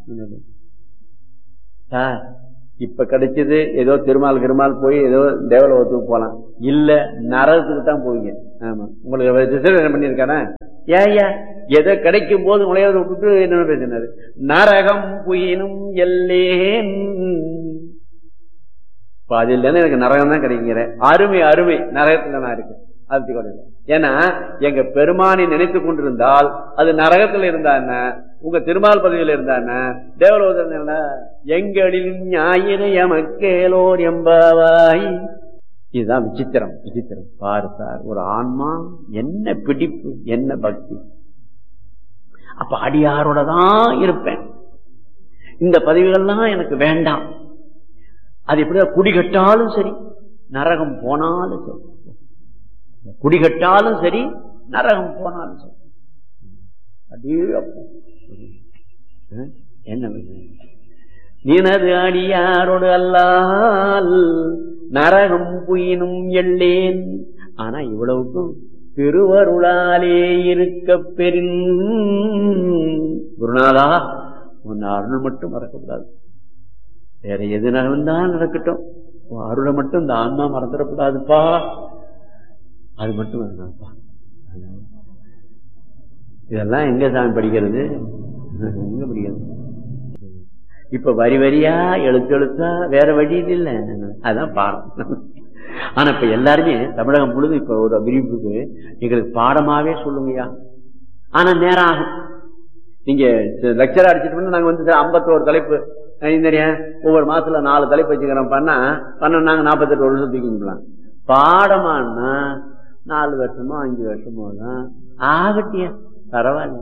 Sir இப்ப கிடைச்சது ஏதோ திருமால் கிருமால் போய் ஏதோ தேவலோகத்துக்கு போலாம் இல்ல நரகத்துக்கு தான் போவீங்க ஆமா உங்களுக்கு ரிசர்வேஷன் பண்ணிருக்கானே ஏயா எதை கிடைக்கும் போது நுழையாத விட்டுட்டு என்ன பேசினாரு நரகம் புயினும் எல்லேன் பாதியில் எனக்கு நரகம் தான் கிடைக்கிற அருமை அருமை நரகத்துல நான் இருக்கு அது ஏன்னா எங்க பெருமானை நினைத்து கொண்டிருந்தால் அது நரகத்துல இருந்தா என்ன உங்க திருமால் பதவியில இருந்தா என்ன தேவலோகத்தில் என்ன எங்களில் ஞாயிறு எமக்கேலோர் எம்பாவாய் இதுதான் விசித்திரம் விசித்திரம் பாரு சார் ஒரு ஆன்மா என்ன பிடிப்பு என்ன பக்தி அப்ப அடியாரோட தான் இருப்பேன் இந்த பதவிகள்லாம் எனக்கு வேண்டாம் அது எப்படி குடிகட்டாலும் சரி நரகம் போனாலும் சரி குடிகட்டாலும் சரி நரகம் போனாலும் சரி அப்படியே அப்போ என்ன நினது அடியாரோடு அல்லால் நரகம் புயினும் எள்ளேன் ஆனா இவ்வளவுக்கும் திருவருளாலே இருக்க பெரின் குருநாதா உன் அருள் மட்டும் மறக்கக்கூடாது வேற எது நடந்தாலும் நடக்கட்டும் அருளை மட்டும் இந்த ஆன்மா மறந்துடக்கூடாதுப்பா அது மட்டும் வேணாம்ப்பா இதெல்லாம் எங்க சாமி படிக்கிறது எங்க படிக்கிறது இப்ப வரி வரியா எழுத்து எழுத்தா வேற வழி இல்ல அதான் பாடம் ஆனா இப்ப எல்லாருமே தமிழகம் முழுதும் இப்ப ஒரு விரிவுக்கு எங்களுக்கு பாடமாவே சொல்லுங்கய்யா ஆனா நேரம் ஆகும் நீங்க லெக்சர் அடிச்சிட்டு நாங்க வந்து ஐம்பத்தோரு தலைப்பு தெரியா ஒவ்வொரு மாசத்துல நாலு தலைப்பு வச்சுக்கிறோம் பண்ணா பண்ண நாங்க நாற்பத்தெட்டு வருஷம் தூக்கிக்கலாம் பாடமானா நாலு வருஷமோ அஞ்சு வருஷமோ தான் ஆகட்டியா பரவாயில்ல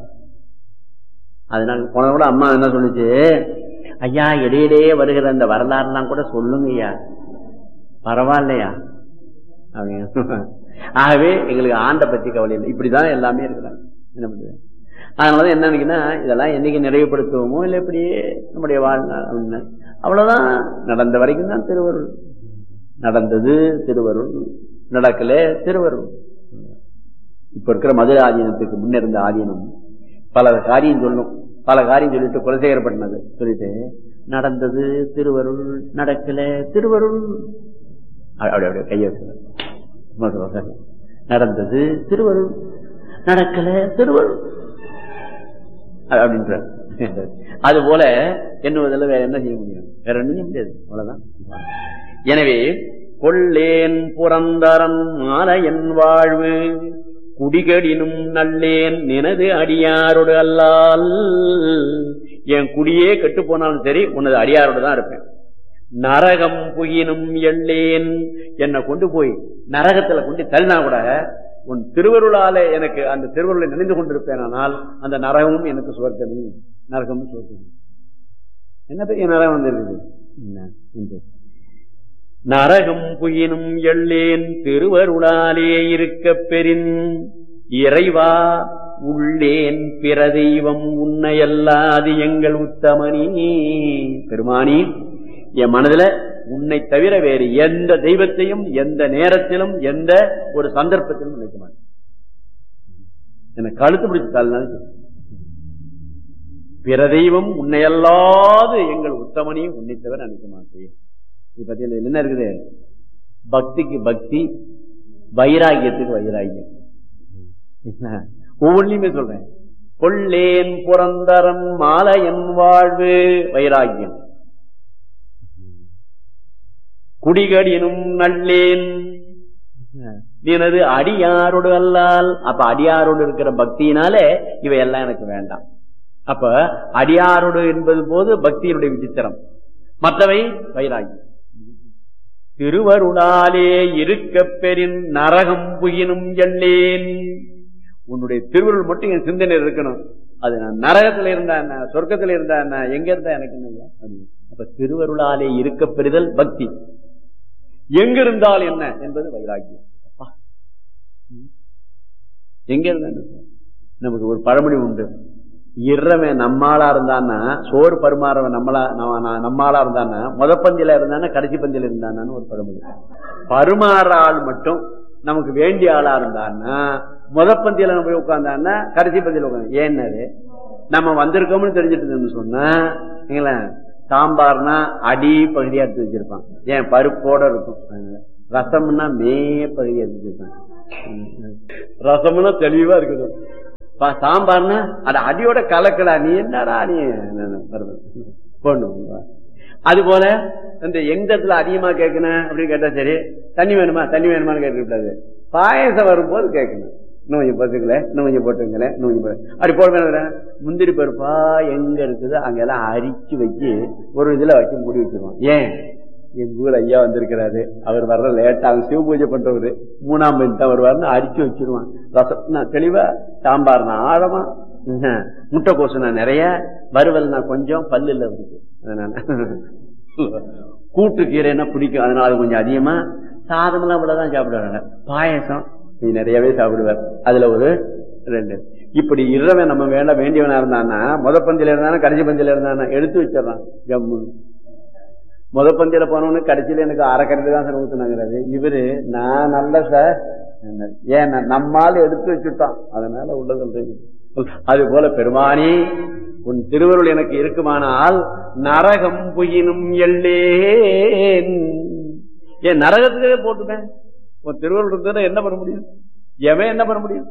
அதனால போன கூட அம்மா என்ன சொல்லுச்சு ஐயா இடையிடையே வருகிற அந்த வரலாறுலாம் கூட சொல்லுங்க ஐயா பரவாயில்லையா அப்படின்னு ஆகவே எங்களுக்கு ஆண்ட பத்தி கவலை இல்லை இப்படிதான் எல்லாமே இருக்கிறாங்க என்ன பண்றது அதனாலதான் என்ன நினைக்கினா இதெல்லாம் என்னைக்கு நிறைவுபடுத்துவோமோ இல்லை இப்படியே நம்முடைய வாழ்நாள் அப்படின்னு அவ்வளவுதான் நடந்த வரைக்கும் தான் திருவருள் நடந்தது திருவருள் நடக்கல திருவருள் இப்ப இருக்கிற மதுரை ஆதீனத்துக்கு முன்ன இருந்த ஆதீனம் பல காரியம் சொல்லும் பல காரியம் சொல்லிட்டு குலசேகரப்பட்டினது சொல்லிட்டு நடந்தது திருவருள் நடக்கல திருவருள் அப்படி அப்படியே கைய நடந்தது திருவருள் நடக்கல திருவருள் அப்படின்ற அது போல என்னுவதில் வேற என்ன செய்ய முடியும் வேற ஒன்றும் செய்ய முடியாது அவ்வளவுதான் எனவே கொள்ளேன் புறந்தரன் மாலையன் வாழ்வு குடிகடினும் நல்லேன் நினது அடியாரோடு அல்லால் என் குடியே கெட்டு போனாலும் சரி உனது அடியாரோடு தான் இருப்பேன் நரகம் புகினும் எள்ளேன் என்னை கொண்டு போய் நரகத்துல கொண்டு தள்ளினா கூட உன் திருவருளால எனக்கு அந்த திருவருளை நினைந்து கொண்டிருப்பேன் ஆனால் அந்த நரகமும் எனக்கு சுவர்க்கமே நரகமும் சுவர்க்கமே என்ன பெரிய நரகம் வந்திருக்குது நரகம் புயினும் எள்ளேன் திருவருளாலே இருக்க பெரின் இறைவா உள்ளேன் பிற தெய்வம் உன்னையல்லாது எங்கள் உத்தமனி பெருமானி என் மனதுல உன்னை தவிர வேறு எந்த தெய்வத்தையும் எந்த நேரத்திலும் எந்த ஒரு சந்தர்ப்பத்திலும் நினைக்க மாட்டேன் எனக்கு கழுத்து பிடிச்சு தாழ்னாலும் பிற தெய்வம் உன்னையல்லாது எங்கள் உத்தமனி உன்னை தவிர நினைக்க மாட்டேன் இது பத்தியில என்ன இருக்குது பக்திக்கு பக்தி வைராகியத்துக்கு வைராகியம் ஒவ்வொன்றையுமே சொல்றேன் கொள்ளேன் புறந்தரன் மாலையன் வாழ்வு வைராகியம் குடிகடினும் நல்லேன் எனது அடியாரோடு அல்லால் அப்ப அடியாரோடு இருக்கிற பக்தியினாலே இவையெல்லாம் எனக்கு வேண்டாம் அப்ப அடியாரோடு என்பது போது பக்தியினுடைய விசித்திரம் மற்றவை வைராகி திருவருளாலே இருக்க பெரின் நரகம் புகினும் எல்லேன் உன்னுடைய திருவருள் மட்டும் என் சிந்தனை இருக்கணும் அது நான் நரகத்துல இருந்தா என்ன சொர்க்கத்துல இருந்தா என்ன எங்க இருந்தா எனக்கு என்ன அப்ப திருவருளாலே இருக்க பெறுதல் பக்தி எங்க இருந்தால் என்ன என்பது வைராகியம் எங்க இருந்தா நமக்கு ஒரு பழமொழி உண்டு இறவன் நம்மாளா இருந்தான்னா சோறு பருமாறவன் நம்மளா நம்மாளா இருந்தானா முத பந்தியில இருந்தானா கடைசி பந்தியில இருந்தானான்னு ஒரு பழமொழி பருமாற ஆள் மட்டும் நமக்கு வேண்டிய ஆளா இருந்தான்னா முத பந்தியில நம்ம போய் உட்கார்ந்தான்னா கடைசி பந்தியில உட்காந்து ஏன்னாரு நம்ம வந்திருக்கோம்னு தெரிஞ்சிட்டு சொன்னா இல்லைங்களா சாம்பார்னா அடி பகுதியா எடுத்து வச்சிருப்பான் ஏன் பருப்போட இருக்கும் அதனால. ரசம்னா மே பகுதியா எடுத்து வச்சிருப்பான் ரசம்னா தெளிவா இருக்குது பா- சாம்பார்னா அது அடியோட கலக்கடா நீ என்னடா நீ பொண்ணு அது போல இந்த எந்த இடத்துல அதிகமா கேட்கணும் அப்படின்னு கேட்டா சரி தண்ணி வேணுமா தண்ணி வேணுமான்னு கேட்கக்கூடாது பாயசம் வரும்போது கேட்கணும் இன்னும் கொஞ்சம் போட்டுக்கல இன்னும் கொஞ்சம் போட்டுங்களே இன்னும் கொஞ்சம் போட்டு அப்படி போட முந்திரி பருப்பா எங்க இருக்குது அங்கெல்லாம் அரிச்சு வச்சு ஒரு இதுல வச்சு மூடி வச்சிருவோம் ஏன் எங்க ஊர் ஐயா வந்திருக்கிறாரு அவர் வர்ற லேட்டா அவங்க சிவ பூஜை பண்றவரு மூணாம் பஞ்சு தான் வருவாருன்னு அரிச்சு வச்சிருவான் ரசம் நான் தெளிவா சாம்பார் நான் ஆழமா ம்ஹும். முட்டைக்கோசு நான் நிறைய வறுவல் நான் கொஞ்சம் பல்லுல இருக்கு அதனால கூட்டு கீரைன்னா பிடிக்கும் அதனால அது கொஞ்சம் அதிகமா சாதம்லாம் இவ்வளவுதான் சாப்பிடுவாங்க பாயசம் கொஞ்சம் நிறையவே சாப்பிடுவார் அதுல ஒரு ரெண்டு இப்படி இரவன் நம்ம வேண்ட வேண்டியவனா இருந்தானா முத பந்தியில இருந்தானா கடைசி பந்தியில இருந்தானா எடுத்து வச்சிடறான் ஜம்மு முத பந்தியில போனவனு கடைசியில எனக்கு அரைக்கறது தான் சார் ஊத்துனாங்கிறது இவரு நான் நல்ல சார் ஏன் நம்மால் எடுத்து வச்சுட்டான் அதனால உள்ள சொல்றேன் அது போல பெருமானி உன் திருவருள் எனக்கு இருக்குமானால் நரகம் புயினும் எல்லேன் ஏன் நரகத்துக்கே போட்டுட்டேன் உன் திருவருள் இருந்தா என்ன பண்ண முடியும் எவன் என்ன பண்ண முடியும்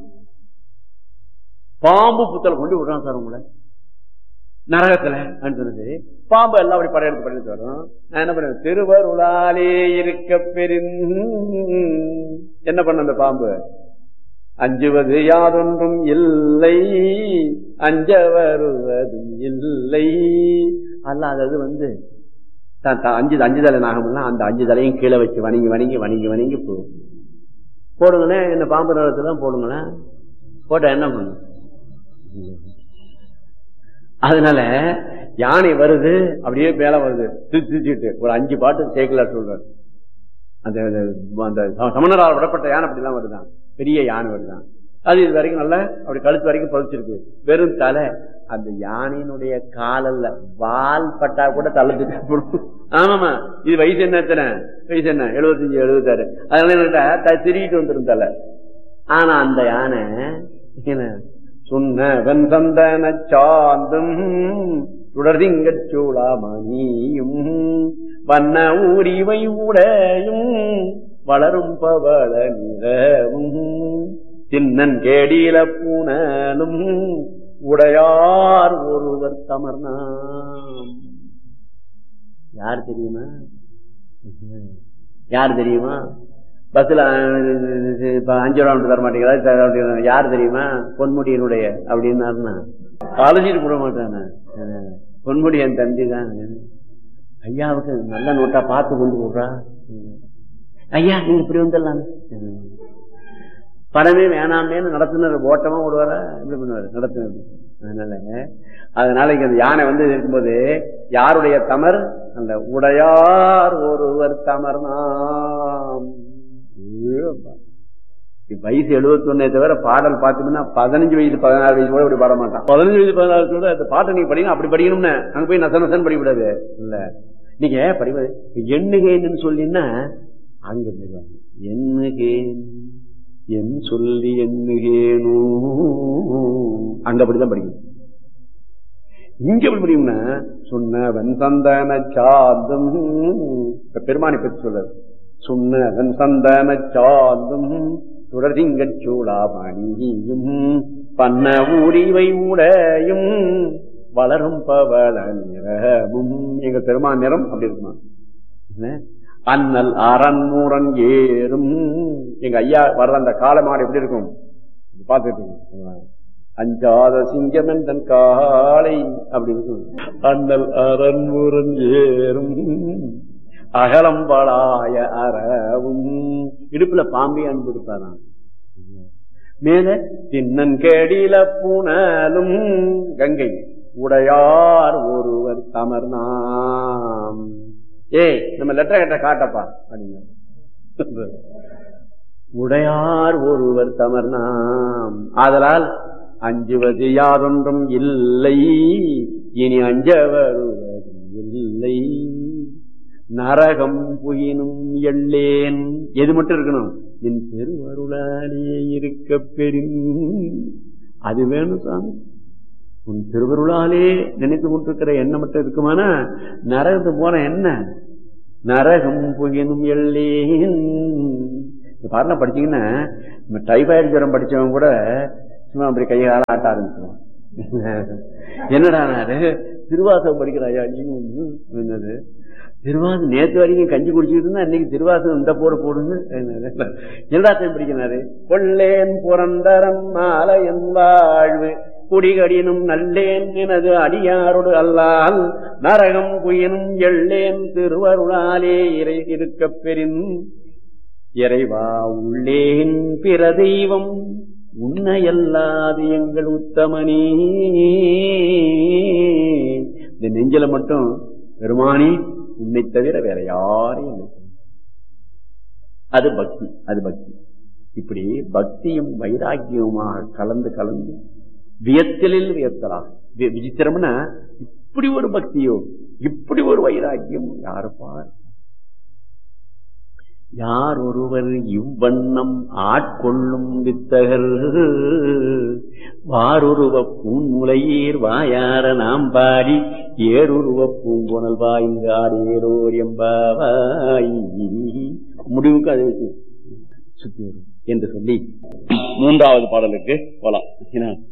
பாம்பு புத்தல கொண்டு விடுறான் சார் உங்களை நரகத்துல சொன்னது பாம்பு எல்லாம் அப்படி படையெடுத்து படையெடுத்து வரும் நான் என்ன பண்ண திருவருளாலே இருக்க பெரின் என்ன பண்ண அந்த பாம்பு அஞ்சுவது யாதொன்றும் இல்லை அஞ்ச வருவதும் இல்லை அல்லாதது வந்து தான் தான் அஞ்சு அஞ்சு தலை நாகம்னா அந்த அஞ்சு தலையும் கீழே வச்சு வணங்கி வணங்கி வணங்கி வணங்கி போகும் போடுங்களேன் என்ன பாம்பு நிலத்துல தான் போடுங்களேன் போட்டா என்ன பண்ணும் அதனால யானை வருது அப்படியே மேல வருது திச்சிட்டு ஒரு அஞ்சு பாட்டு சேக்கலார் சொல்றாரு அந்த அந்த சமணரால் விடப்பட்ட யானை அப்படிலாம் வருதான் பெரிய யானை வருதான் அது இது வரைக்கும் நல்லா அப்படி கழுத்து வரைக்கும் பதிச்சிருக்கு வெறும் தலை அந்த யானையினுடைய காலல்ல வால் பட்டா கூட தள்ளத்துட்டு ஆமாமா இது வயசு என்ன எத்தனை வயசு என்ன எழுபத்தஞ்சு எழுபத்தாறு அதனால என்ன திருவிட்டு வந்துடும் தலை ஆனா அந்த யானை என்ன சொன்ன வெண்சந்தன சாந்தும் சுடர்திங்கச் சூளாமணியும் வண்ண ஊரிவை உடையும் வளரும் பவள நிறவும் சின்னன் கேடியில பூனலும் உடையார் ஒருவர் தமர்னாம் யார் தெரியுமா யார் தெரியுமா பஸ்ல அஞ்சு ரூபா தர மாட்டேங்கிறா யார் தெரியுமா பொன்முடியினுடைய அப்படின்னாருன்னா அழைச்சிட்டு போட மாட்டானே பொன்முடி என் தம்பி தான் ஐயாவுக்கு நல்ல நோட்டா பார்த்து கொண்டு போடுறா ஐயா நீங்க இப்படி வந்துடலாம் படமே வேணாமேன்னு நடத்துனர் ஓட்டமா விடுவாரா இப்படி பண்ணுவாரு நடத்துனர் அதனால அதனால இங்க அந்த யானை வந்து இருக்கும்போது யாருடைய தமர் அந்த உடையார் ஒருவர் தமர் நாம் வயசு எழுபத்தி ஒன்னே தவிர பாடல் பார்த்தோம்னா பதினஞ்சு வயசு பதினாறு வயசு கூட இப்படி பாட மாட்டான் பதினஞ்சு வயசு பதினாறு கூட அந்த பாட்டை நீங்க படிக்கணும் அப்படி படிக்கணும்னு அங்க போய் நச நசன் படிக்கூடாது இல்ல நீங்க படிப்பது எண்ணுகேன்னு சொல்லின்னா அங்க போயிடுவாங்க எண்ணுகேன் என் சொல்லி எண்ணுகேனோ அங்க அப்படிதான் படிக்கணும் இங்க எப்படி படிக்கும்னா சொன்னவன் சந்தன சாந்தம் பெருமானை பற்றி சொல்றாரு சொன்னவன் சந்தன சாந்தும் தொடர்திங்கச் சூடாமணியும் பண்ண ஊரிவை உடையும் வளரும் பவள நிறமும் எங்க பெருமான் நிறம் அப்படி இருக்குமா அண்ணல் அரண்மூரன் ஏறும் எங்க ஐயா வர்ற அந்த காலமாடு எப்படி இருக்கும் பார்த்துட்டு அஞ்சாத சிங்கமன் தன் காலை அப்படி இருக்கும் அண்ணல் அரண்மூரன் ஏறும் அகலம்பளாய அறவும் இடுப்புல பாம்பே அனுப்பிடுத்தாராம் மேல தின்னன் கேடில பூனலும் கங்கை உடையார் ஒருவர் தமர்நாம் ஏய் நம்ம லெட்டர் கட்ட காட்டப்பா அப்படிங்க உடையார் ஒருவர் தமர்நாம் ஆதலால் அஞ்சுவது யாதொன்றும் இல்லை இனி அஞ்ச வருவதும் இல்லை நரகம் புயினும் எள்ளேன் எது மட்டும் இருக்கணும் என் பெருவருளாலே இருக்க பெரும் அது வேணும் சாமி உன் திருவருளாலே நினைத்து கொண்டிருக்கிற எண்ணம் மட்டும் இருக்குமானா நரகத்துக்கு போன என்ன நரகம் புகினும் எல்லேன் இந்த பாடலாம் படிச்சீங்கன்னா நம்ம டைபாய்டு ஜுரம் படிச்சவங்க கூட சும்மா அப்படி கையால ஆட்ட ஆரம்பிச்சிருவான் என்னடா திருவாசகம் படிக்கிறாயா நீங்க வந்து என்னது திருவாசம் நேற்று வரைக்கும் கஞ்சி குடிச்சிட்டு இருந்தா இன்னைக்கு திருவாசகம் இந்த போட போடுங்க எல்லாத்தையும் படிக்கிறாரு கொள்ளேன் புறந்தரம் மாலையன் வாழ்வு குடிகடினும் நல்லேன் எனது அடியாரோடு அல்லால் நரகம் குயினும் எள்ளேன் திருவருளாலே இறை இருக்க பெறின் இறைவா உள்ளேன் பிற தெய்வம் உன்னையல்லாது எங்கள் உத்தமனே இந்த நெஞ்சில மட்டும் பெருமானி உன்னை தவிர வேற யாரையும் இல்லை அது பக்தி அது பக்தி இப்படி பக்தியும் வைராக்கியமாக கலந்து கலந்து வியத்தலில் வியத்தலாக விசித்திரம்னா இப்படி ஒரு பக்தியோ இப்படி ஒரு வைராக்கியம் யாருப்பார் யார் ஒருவர் இவ்வண்ணம் ஆட்கொள்ளும் வித்தகர் வாருருவ பூன்முலையீர் வாயார நாம் பாடி ஏருருவ பூங்குணல் வாய்ந்து ஆடேரோர் எம்பாவாய் முடிவுக்கு அது சுத்தி வரும் என்று சொல்லி மூன்றாவது பாடலுக்கு போலாம்